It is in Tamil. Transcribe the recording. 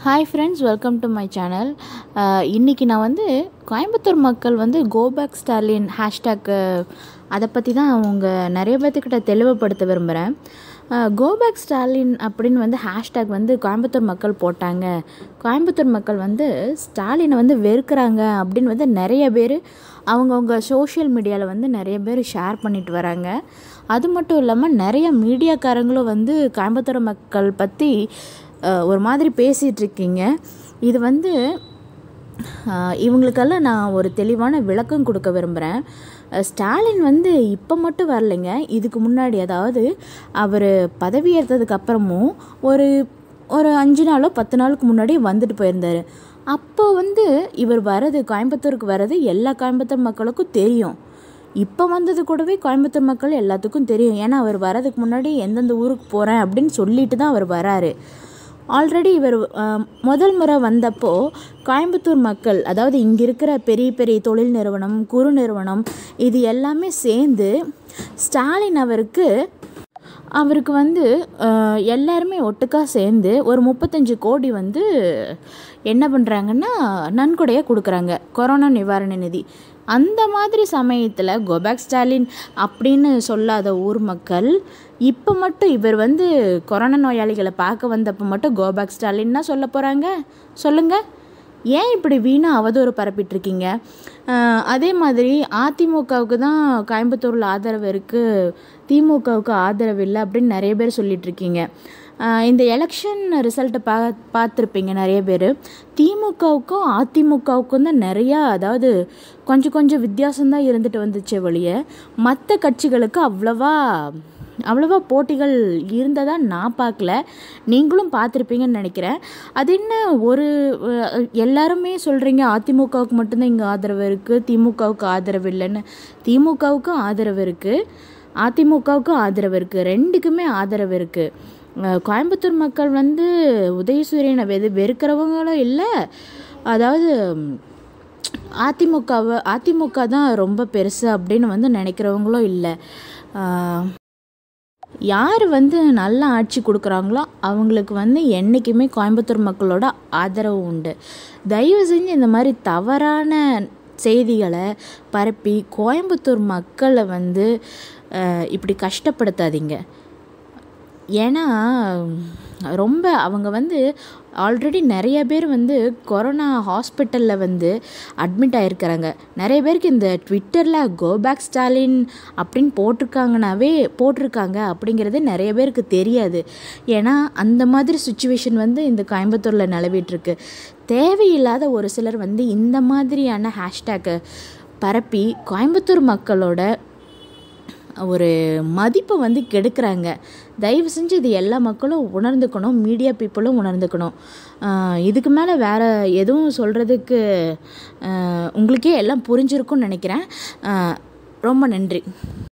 hi friends welcome to my channel இன்றைக்கி நான் வந்து கோயம்புத்தூர் மக்கள் வந்து கோபேக் ஸ்டாலின் ஹேஷ்டேக்கு அதை பற்றி தான் அவங்க நிறைய பேர்த்துக்கிட்ட தெளிவுபடுத்த விரும்புகிறேன் கோபேக் ஸ்டாலின் அப்படின்னு வந்து ஹேஷ்டேக் வந்து கோயம்புத்தூர் மக்கள் போட்டாங்க கோயம்புத்தூர் மக்கள் வந்து ஸ்டாலினை வந்து வெறுக்கிறாங்க அப்படின்னு வந்து நிறைய பேர் அவங்கவுங்க சோஷியல் மீடியாவில் வந்து நிறைய பேர் ஷேர் பண்ணிட்டு வராங்க அது மட்டும் இல்லாமல் நிறைய மீடியாக்காரங்களும் வந்து கோயம்புத்தூர் மக்கள் பற்றி ஒரு மாதிரி பேசிகிட்டு இருக்கீங்க இது வந்து இவங்களுக்கெல்லாம் நான் ஒரு தெளிவான விளக்கம் கொடுக்க விரும்புகிறேன் ஸ்டாலின் வந்து இப்போ மட்டும் வரலைங்க இதுக்கு முன்னாடி அதாவது அவர் பதவியேற்றதுக்கு அப்புறமும் ஒரு ஒரு அஞ்சு நாளோ பத்து நாளுக்கு முன்னாடி வந்துட்டு போயிருந்தார் அப்போ வந்து இவர் வர்றது கோயம்புத்தூருக்கு வர்றது எல்லா கோயம்புத்தூர் மக்களுக்கும் தெரியும் இப்போ வந்தது கூடவே கோயம்புத்தூர் மக்கள் எல்லாத்துக்கும் தெரியும் ஏன்னா அவர் வரதுக்கு முன்னாடி எந்தெந்த ஊருக்கு போகிறேன் அப்படின்னு சொல்லிட்டு தான் அவர் வராரு ஆல்ரெடி இவர் முதல் முறை வந்தப்போ கோயம்புத்தூர் மக்கள் அதாவது இங்கே இருக்கிற பெரிய பெரிய தொழில் நிறுவனம் குறு நிறுவனம் இது எல்லாமே சேர்ந்து ஸ்டாலின் அவருக்கு அவருக்கு வந்து எல்லாருமே ஒட்டுக்காக சேர்ந்து ஒரு முப்பத்தஞ்சு கோடி வந்து என்ன பண்ணுறாங்கன்னா நன்கொடையாக கொடுக்குறாங்க கொரோனா நிவாரண நிதி அந்த மாதிரி சமயத்தில் கோபேக் ஸ்டாலின் அப்படின்னு சொல்லாத ஊர் மக்கள் இப்போ மட்டும் இவர் வந்து கொரோனா நோயாளிகளை பார்க்க வந்தப்போ மட்டும் கோபேக் ஸ்டாலின் தான் சொல்ல போகிறாங்க சொல்லுங்கள் ஏன் இப்படி வீணாக அவதூறு பரப்பிட்டுருக்கீங்க அதே மாதிரி அதிமுகவுக்கு தான் கோயம்புத்தூரில் ஆதரவு இருக்குது திமுகவுக்கு ஆதரவு இல்லை அப்படின்னு நிறைய பேர் சொல்லிகிட்ருக்கீங்க இந்த எலெக்ஷன் ரிசல்ட்டை பா பார்த்துருப்பீங்க நிறைய பேர் திமுகவுக்கும் அதிமுகவுக்கும் தான் நிறையா அதாவது கொஞ்சம் கொஞ்சம் வித்தியாசம்தான் இருந்துட்டு வந்துச்சே வழிய மற்ற கட்சிகளுக்கு அவ்வளவா அவ்வளோவா போட்டிகள் இருந்ததாக நான் பார்க்கல நீங்களும் பார்த்துருப்பீங்கன்னு நினைக்கிறேன் அது என்ன ஒரு எல்லாருமே சொல்கிறீங்க அதிமுகவுக்கு மட்டும்தான் இங்கே ஆதரவு இருக்குது திமுகவுக்கு ஆதரவு இல்லைன்னு திமுகவுக்கும் ஆதரவு இருக்குது அதிமுகவுக்கும் ஆதரவு இருக்குது ரெண்டுக்குமே ஆதரவு இருக்குது கோயம்புத்தூர் மக்கள் வந்து உதயசூரியனை வெது வெறுக்கிறவங்களும் இல்லை அதாவது அதிமுகவை அதிமுக தான் ரொம்ப பெருசு அப்படின்னு வந்து நினைக்கிறவங்களும் இல்லை யார் வந்து நல்ல ஆட்சி கொடுக்குறாங்களோ அவங்களுக்கு வந்து என்றைக்குமே கோயம்புத்தூர் மக்களோட ஆதரவு உண்டு தயவு செஞ்சு இந்த மாதிரி தவறான செய்திகளை பரப்பி கோயம்புத்தூர் மக்களை வந்து இப்படி கஷ்டப்படுத்தாதீங்க ஏன்னா ரொம்ப அவங்க வந்து ஆல்ரெடி நிறைய பேர் வந்து கொரோனா ஹாஸ்பிட்டலில் வந்து அட்மிட் ஆகிருக்கிறாங்க நிறைய பேருக்கு இந்த ட்விட்டரில் கோபேக் ஸ்டாலின் அப்படின்னு போட்டிருக்காங்கனாவே போட்டிருக்காங்க அப்படிங்கிறது நிறைய பேருக்கு தெரியாது ஏன்னா அந்த மாதிரி சுச்சுவேஷன் வந்து இந்த கோயம்புத்தூரில் நிலவிட்டுருக்கு தேவையில்லாத ஒரு சிலர் வந்து இந்த மாதிரியான ஹேஷ்டேக்கை பரப்பி கோயம்புத்தூர் மக்களோட ஒரு மதிப்பை வந்து கெடுக்கிறாங்க தயவு செஞ்சு இது எல்லா மக்களும் உணர்ந்துக்கணும் மீடியா பீப்புளும் உணர்ந்துக்கணும் இதுக்கு மேலே வேறு எதுவும் சொல்கிறதுக்கு உங்களுக்கே எல்லாம் புரிஞ்சிருக்கும்னு நினைக்கிறேன் ரொம்ப நன்றி